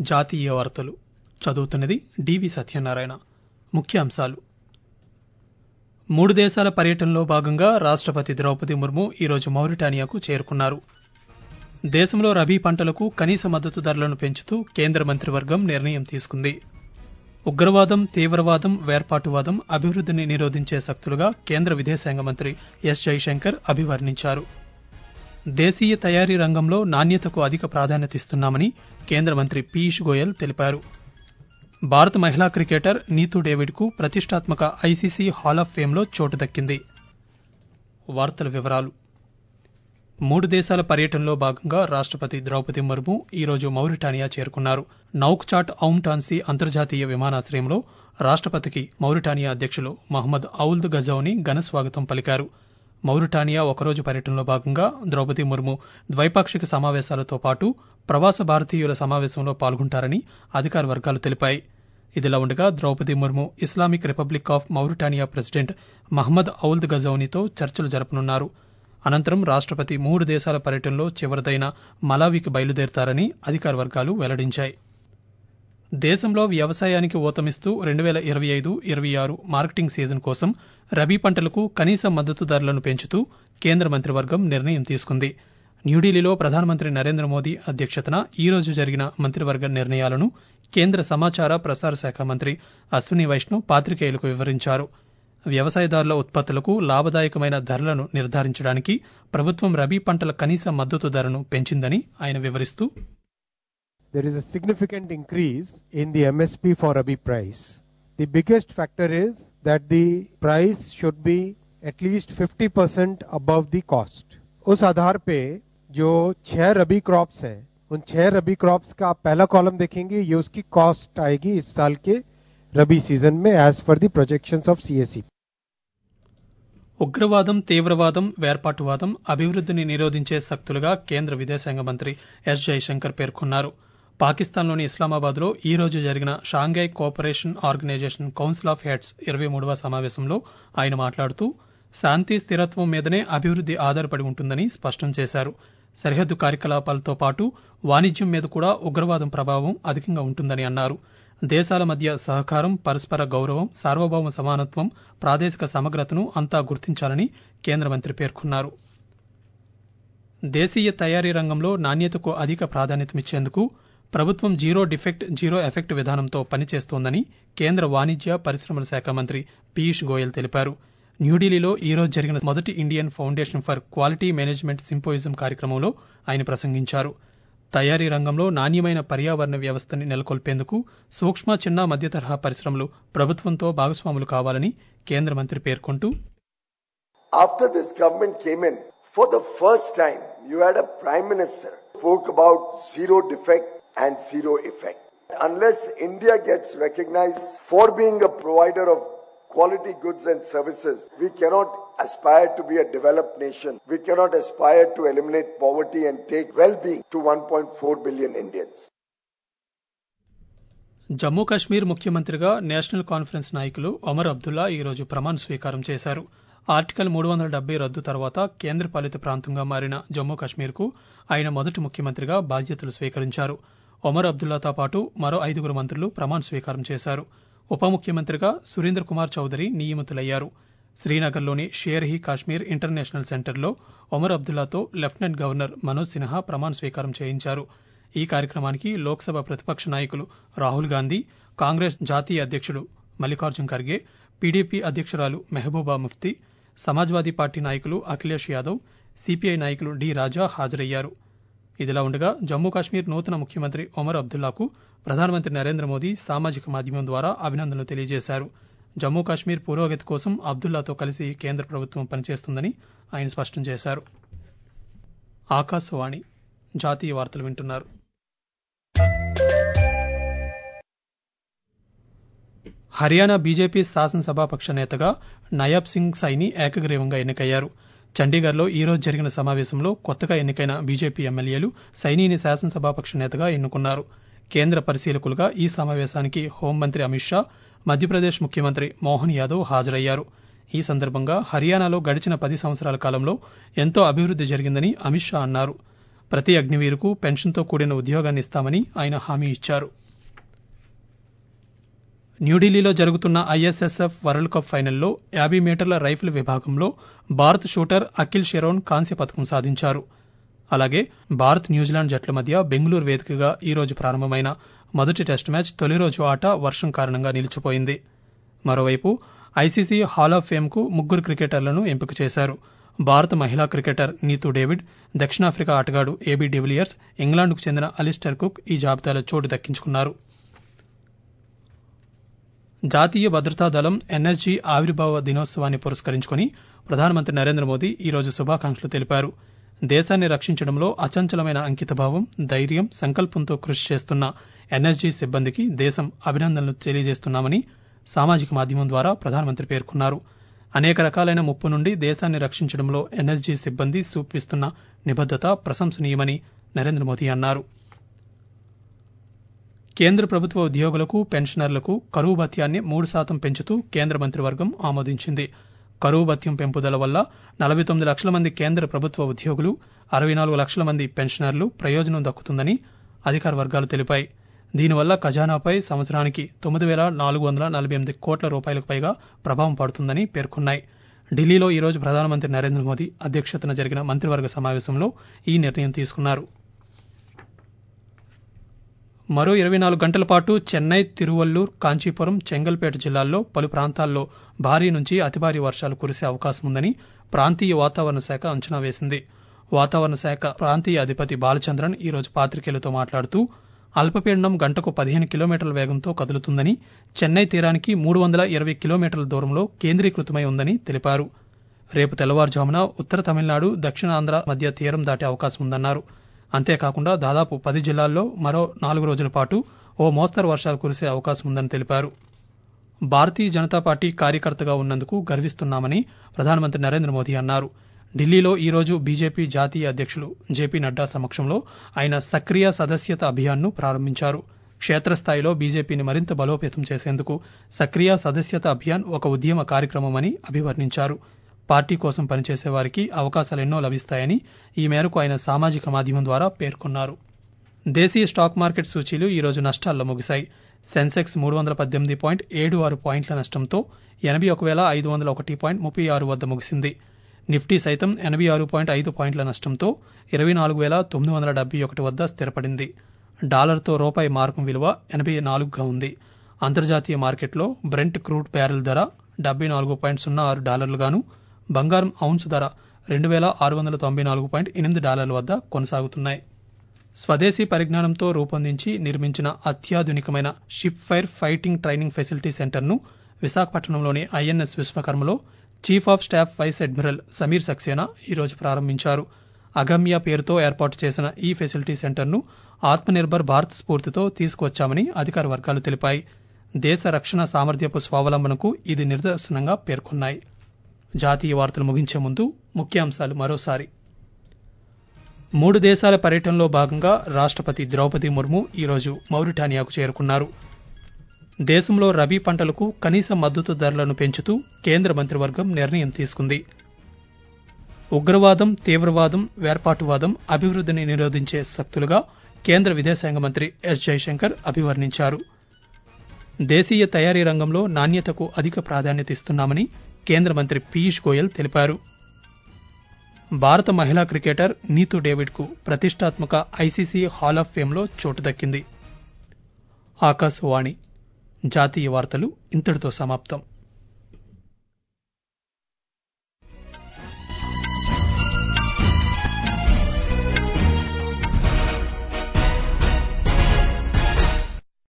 జాతీయ వార్తలు చదువుతున్నది డివి సత్యనారాయణ ముఖ్యాంశాలు మూడు దేశాల పర్యటనలో భాగంగా రాష్టపతి ద్రౌపది ముర్ము ఈరోజు మౌరిటానియాకు చేరుకున్నారు దేశంలో రబీ పంటలకు కనీస మద్దతు ధరలను పెంచుతూ కేంద్ర మంత్రివర్గం నిర్ణయం తీసుకుంది ఉగ్రవాదం తీవ్రవాదం వేర్పాటువాదం అభివృద్ధిని నిరోధించే శక్తులుగా కేంద్ర విదేశాంగ మంత్రి ఎస్ జైశంకర్ అభివర్ణించారు దేశీయ తయారీ రంగంలో నాణ్యతకు అధిక ప్రాధాన్యత ఇస్తున్నామని కేంద్ర మంత్రి పీయూష్ గోయల్ తెలిపారు భారత మహిళా క్రికెటర్ నీతూ డేవిడ్ కు ప్రతిష్టాత్మక ఐసీసీ హాల్ ఆఫ్ ఫేమ్ లో చోటు దక్కింది వార్తల వివరాలు మూడు దేశాల పర్యటనలో భాగంగా రాష్టపతి ద్రౌపది ముర్ము ఈరోజు మౌరిటానియా చేరుకున్నారు నౌక్చాట్ ఔంటాన్సీ అంతర్జాతీయ విమానాశ్రయంలో రాష్టపతికి మౌరిటానియా అధ్యక్షులు మహమ్మద్ ఔల్ద్ గజౌని ఘన స్వాగతం పలికారు మౌరిటానియా ఒకరోజు పర్యటనలో భాగంగా ద్రౌపది ముర్ము ద్వైపాక్షిక సమావేశాలతో పాటు ప్రవాస భారతీయుల సమావేశంలో పాల్గొంటారని అధికార వర్గాలు తెలిపాయి ఇదిలా ఉండగా Droupadi Murmu Islamic Republic of Mauritania President Mohamed Ould గజౌనితో చర్చలు జరపనున్నారు అనంతరం రాష్టపతి మూడు దేశాల పర్యటనలో చివరిదైన మలావికి బయలుదేరతారని అధికార వర్గాలు వెల్లడించాయి దేశంలో వ్యవసాయానికి ఊతమిస్తూ రెండు వేల ఇరవై ఐదు ఇరవై ఆరు మార్కెటింగ్ సీజన్ కోసం రబీ పంటలకు కనీస మద్దతు ధరలను పెంచుతూ కేంద్ర మంత్రివర్గం నిర్ణయం తీసుకుంది న్యూఢిల్లీలో ప్రధానమంత్రి నరేంద్ర మోదీ అధ్యక్షతన ఈ రోజు జరిగిన మంత్రివర్గ నిర్ణయాలను కేంద్ర సమాచార ప్రసార శాఖ మంత్రి అశ్విని వైష్ణవ్ పాత్రికేయులకు వివరించారు వ్యవసాయదారుల ఉత్పత్తులకు లాభదాయకమైన ధరలను నిర్ధారించడానికి ప్రభుత్వం రబీ పంటల కనీస మద్దతు ధరను పెంచిందని ఆయన వివరిస్తూ there is a significant increase in the MSP for Rabi price. The biggest factor is that the price should be at least 50% above the cost. उस आधार पे जो छह रबी क्रॉप्स हैं उन छह रबी क्रॉप्स का आप पहला कॉलम देखेंगे ये उसकी कॉस्ट आएगी इस साल के रबी सीजन में as per the projections of CSC ఉగ్రవాదం తీవ్రవాదం వేర్పాటువాదం అభివృద్ధిని నిరోధించే శక్తులుగా కేంద్ర విదేశాంగ మంత్రి ఎస్ జైశంకర్ పేర్కొన్నారు పాకిస్తాన్లోని ఇస్లామాబాద్ లో ఈ రోజు జరిగిన Shanghai Cooperation Organisation Council of Heads ఇరవై మూడవ సమావేశంలో ఆయన మాట్లాడుతూ శాంతి స్థిరత్వం మీదనే అభివృద్ది ఆధారపడి ఉంటుందని స్పష్టం చేశారు సరిహద్దు కార్యకలాపాలతో పాటు వాణిజ్యం మీద కూడా ఉగ్రవాదం ప్రభావం అధికంగా ఉంటుందని అన్నారు దేశాల మధ్య సహకారం పరస్పర గౌరవం సార్వభౌమ సమానత్వం ప్రాదేశిక సమగ్రతను అంతా గుర్తించాలని కేంద్ర మంత్రి పేర్కొన్నారు దేశీయ తయారీ రంగంలో నాణ్యతకు అధిక ప్రాధాన్యతనిచ్చేందుకు ప్రభుత్వం జీరో డిఫెక్ట్ జీరో ఎఫెక్ట్ విధానంతో పనిచేస్తోందని కేంద్ర వాణిజ్య పరిశ్రమల శాఖ మంత్రి పీయూష్ గోయల్ తెలిపారు న్యూఢిల్లీలో ఈ రోజు జరిగిన మొదటి Indian Foundation for Quality Management symposium కార్యక్రమంలో ఆయన ప్రసంగించారు తయారీ రంగంలో నాణ్యమైన పర్యావరణ వ్యవస్థని నెలకొల్పేందుకు సూక్ష్మ చిన్న మధ్య తరహా పరిశ్రమలు ప్రభుత్వంతో భాగస్వాములు కావాలని కేంద్ర మంత్రి పేర్కొంటూ After this government came in, for the first time, you had a prime minister spoke about zero defect and zero effect. Unless India gets recognized for being a provider of quality goods and services, we cannot aspire to be a developed nation. We cannot aspire to eliminate poverty and take well-being to 1.4 billion Indians. Jammu Kashmir ముఖ్యమంత్రిగా national conference నాయకులు ఒమర్ అబ్దుల్లా ఈరోజు ప్రమాణ స్వీకారం చేశారు article మూడు వందల డెబ్బై రద్దు తర్వాత కేంద్రపాలిత ప్రాంతంగా మారిన జమ్మూ కాశ్మీర్కు ఆయన మొదటి ముఖ్యమంత్రిగా బాధ్యతలు స్వీకరించారు ఒమర్ అబ్దుల్లాతో పాటు మరో ఐదుగురు మంత్రులు ప్రమాణ స్వీకారం చేశారు ఉప ముఖ్యమంత్రిగా సురేంద్ర కుమార్ చౌదరి నియమితులయ్యారు శ్రీనగర్లోని షేర్ హీ కాశ్మీర్ ఇంటర్నేషనల్ సెంటర్లో ఒమర్ అబ్దుల్లాతో లెఫ్టినెంట్ గవర్నర్ మనోజ్ సిన్హా ప్రమాణ స్వీకారం చేయించారు ఈ కార్యక్రమానికి లోక్సభ ప్రతిపక్ష నాయకులు రాహుల్ గాంధీ కాంగ్రెస్ జాతీయ అధ్యక్షుడు మల్లికార్జున్ ఖర్గే పీడీపీ అధ్యక్షురాలు మెహబూబా ముఫ్తీ సమాజ్వాదీ పార్టీ నాయకులు అఖిలేష్ యాదవ్ సిపిఐ నాయకులు డి రాజా హాజరయ్యారు ఇదిలా ఉండగా జమ్మూ కాశ్మీర్ నూతన ముఖ్యమంత్రి ఒమర్ అబ్దుల్లాకు ప్రధానమంత్రి నరేంద్ర మోదీ సామాజిక మాధ్యమం ద్వారా అభినందనలు తెలియజేశారు జమ్మూ కాశ్మీర్ పురోగతి కోసం అబ్దుల్లాతో కలిసి కేంద్ర ప్రభుత్వం పనిచేస్తుందని ఆయన స్పష్టం చేశారు ఆకాశవాణి జాతీయ వార్తలు వింటున్నారు హర్యానా బీజేపీ శాసనసభాపక్ష నేతగా నయాబ్ సింగ్ సైని ఏకగ్రీవంగా ఎన్నికయ్యారు చండీగఢ్లో ఈ రోజు జరిగిన సమావేశంలో కొత్తగా ఎన్నికైన బీజేపీ ఎమ్మెల్యేలు సైనీని శాసనసభాపక్ష నేతగా ఎన్నుకున్నారు కేంద్ర పరిశీలకులుగా ఈ సమావేశానికి హోంమంత్రి అమిత్ షా మధ్యప్రదేశ్ ముఖ్యమంత్రి మోహన్ యాదవ్ హాజరయ్యారు ఈ సందర్భంగా హర్యానాలో గడిచిన పది సంవత్సరాల కాలంలో ఎంతో అభివృద్ది జరిగిందని అమిత్ షా అన్నారు ప్రతి అగ్నివీరుకు పెన్షన్తో కూడిన ఉద్యోగాన్ని ఇస్తామని ఆయన హామీ ఇచ్చారు న్యూఢిల్లీలో జరుగుతున్న ఐఎస్ఎస్ఎఫ్ వరల్డ్ కప్ ఫైనల్లో యాభై మీటర్ల రైఫిల్ విభాగంలో భారత్ షూటర్ అఖిల్ షెరోన్ కాంస్య పథకం సాధించారు అలాగే భారత్ న్యూజిలాండ్ జట్ల మధ్య బెంగళూరు వేదికగా ఈ రోజు ప్రారంభమైన మొదటి టెస్ట్ మ్యాచ్ తొలి రోజు ఆట వర్షం కారణంగా నిలిచిపోయింది మరోవైపు ఐసీసీ హాల్ ఆఫ్ ఫేమ్ కు ముగ్గురు క్రికెటర్లను ఎంపిక చేశారు భారత మహిళా క్రికెటర్ నీతూ డేవిడ్ దక్షిణాఫ్రికా ఆటగాడు ఏబీ డివిలియర్స్ ఇంగ్లాండ్కు చెందిన అలిస్టర్ కుక్ ఈ జాబితాలో చోటు దక్కించుకున్నారు జాతీయ భద్రతా దళం ఎన్ఎస్జీ ఆవిర్భావ దినోత్సవాన్ని పురస్కరించుకుని ప్రధానమంత్రి నరేంద్ర మోదీ ఈరోజు శుభాకాంక్షలు తెలిపారు దేశాన్ని రక్షించడంలో అచంచలమైన అంకితభావం ధైర్యం సంకల్పంతో కృషి చేస్తున్న ఎన్ఎస్జీ సిబ్బందికి దేశం అభినందనలు తెలియజేస్తున్నామని సామాజిక మాధ్యమం ద్వారా ప్రధానమంత్రి పేర్కొన్నారు అనేక రకాలైన ముప్పు నుండి దేశాన్ని రక్షించడంలో ఎన్ఎస్జీ సిబ్బంది చూపిస్తున్న నిబద్దత ప్రశంసనీయమని నరేంద్ర మోదీ అన్నారు కేంద్ర ప్రభుత్వ ఉద్యోగులకు పెన్షనర్లకు కరువు భత్యాన్ని మూడు శాతం పెంచుతూ కేంద్ర మంత్రివర్గం ఆమోదించింది కరువు భత్యం పెంపుదల వల్ల నలభై తొమ్మిది లక్షల మంది కేంద్ర ప్రభుత్వ ఉద్యోగులు అరవై నాలుగు లక్షల మంది పెన్షనర్లు ప్రయోజనం దక్కుతుందని అధికార వర్గాలు తెలిపాయి దీనివల్ల ఖజానాపై సంవత్సరానికి తొమ్మిది వేల నాలుగు వందల నలభై ఎనిమిది కోట్ల రూపాయలకు పైగా ప్రభావం పడుతుందని పేర్కొన్నాయి ఢిల్లీలో ఈరోజు ప్రధానమంత్రి నరేంద్ర మోదీ అధ్యక్షతన జరిగిన మంత్రివర్గ సమావేశంలో ఈ నిర్ణయం తీసుకున్నారు మరో ఇరవై నాలుగు గంటల పాటు చెన్నై తిరువల్లూర్ కాంచీపురం చెంగల్పేట జిల్లాల్లో పలు ప్రాంతాల్లో భారీ నుంచి అతి భారీ వర్షాలు కురిసే అవకాశం ఉందని ప్రాంతీయ వాతావరణ శాఖ అంచనా వేసింది వాతావరణ శాఖ ప్రాంతీయ అధిపతి బాలచంద్రన్ ఈరోజు పాత్రికేయులతో మాట్లాడుతూ అల్పపీడనం గంటకు పదిహేను కిలోమీటర్ల వేగంతో కదులుతుందని చెన్నై తీరానికి మూడు వందల ఇరవై కిలోమీటర్ల దూరంలో కేంద్రీకృతమై ఉందని తెలిపారు రేపు తెల్లవారుజామున ఉత్తర తమిళనాడు దక్షిణాంధ్ర మధ్య తీరం దాటే అవకాశం ఉందన్నారు అంతేకాకుండా దాదాపు పది జిల్లాల్లో మరో నాలుగు రోజుల పాటు ఓ మోస్తరు వర్షాలు కురిసే అవకాశం ఉందని తెలిపారు భారతీయ జనతా పార్టీ కార్యకర్తగా ఉన్నందుకు గర్విస్తున్నామని ప్రధానమంత్రి నరేంద్ర మోదీ అన్నారు ఢిల్లీలో ఈ రోజు బీజేపీ జాతీయ అధ్యక్షులు జేపీ నడ్డా సమక్షంలో ఆయన సక్రియ సదస్యత అభియాన్ను ప్రారంభించారు క్షేత్రస్థాయిలో బీజేపీని మరింత బలోపేతం చేసేందుకు సక్రియ సదస్యత అభియాన్ ఒక ఉద్యమ కార్యక్రమమని అభివర్ణించారు పార్టీ కోసం పనిచేసే వారికి అవకాశాలెన్నో లభిస్తాయని ఈ మేరకు ఆయన సామాజిక మాధ్యమం ద్వారా పేర్కొన్నారు దేశీయ స్టాక్ మార్కెట్ సూచీలు ఈ రోజు నష్టాల్లో ముగిశాయి సెన్సెక్స్ మూడు వందల పద్దెనిమిది పాయింట్ ఏడు ఆరు పాయింట్ల నష్టంతో ఎనభై ఒక వేల ఐదు వందల ఒకటి పాయింట్ ముప్పై ఆరు వద్ద ముగిసింది నిఫ్టీ సైతం ఎనభై ఆరు పాయింట్ ఐదు పాయింట్ల నష్టంతో ఇరవై నాలుగు వేల తొమ్మిది వందల డెబ్బై ఒకటి వద్ద స్థిరపడింది డాలర్తో రూపాయి మార్కం విలువ ఎనభై నాలుగుగా ఉంది అంతర్జాతీయ మార్కెట్లో బ్రెంట్ క్రూడ్ బ్యారెల్ ధర డెబ్బై నాలుగు పాయింట్ సున్నా ఆరు డాలర్లుగాను బంగారం ఔన్స్ ధర రెండు వేల ఆరు వందల తొంభై నాలుగు పాయింట్ ఎనిమిది డాలర్ల వద్ద కొనసాగుతున్నాయి స్వదేశీ పరిజ్ఞానంతో రూపొందించి నిర్మించిన అత్యాధునికమైన ship fire fighting training facility సెంటర్ను విశాఖపట్నంలోని ఐఎన్ఎస్ విశ్వకర్మలో chief of staff vice admiral Sameer Saxena ఈరోజు ప్రారంభించారు అగమ్య పేరుతో ఏర్పాటు చేసిన ఈ ఫెసిలిటీ సెంటర్ను ఆత్మనిర్భర్ భారత్ స్ఫూర్తితో తీసుకువచ్చామని అధికార వర్గాలు తెలిపాయి దేశ రక్షణ సామర్థ్యపు స్వావలంబనకు ఇది నిదర్శనంగా పేర్కొన్నాయి జాతీయ వార్తలు ముగించే ముందు ముఖ్యాంశాలు మరోసారి మూడు దేశాల పర్యటనలో భాగంగా రాష్ట్రపతి ద్రౌపది ముర్ము ఈరోజు మౌరిటానియాకు చేరుకున్నారు దేశంలో రబీ పంటలకు కనీస మద్దతు ధరలను పెంచుతూ కేంద్ర మంత్రివర్గం నిర్ణయం తీసుకుంది ఉగ్రవాదం తీవ్రవాదం వేర్పాటువాదం అభివృద్ధిని నిరోధించే శక్తులుగా కేంద్ర విదేశాంగ మంత్రి ఎస్ జైశంకర్ అభివర్ణించారు దేశీయ తయారీ రంగంలో నాణ్యతకు అధిక ప్రాధాన్యత ఇస్తున్నామని కేంద్ర మంత్రి పీయూష్ గోయల్ తెలిపారు భారత మహిళా క్రికెటర్ నీతూ డేవిడ్కు ప్రతిష్టాత్మక ఐసీసీ హాల్ ఆఫ్ ఫేమ్లో చోటు దక్కింది ఆకాశవాణి జాతీయ వార్తలు ఇంతటితో సమాప్తం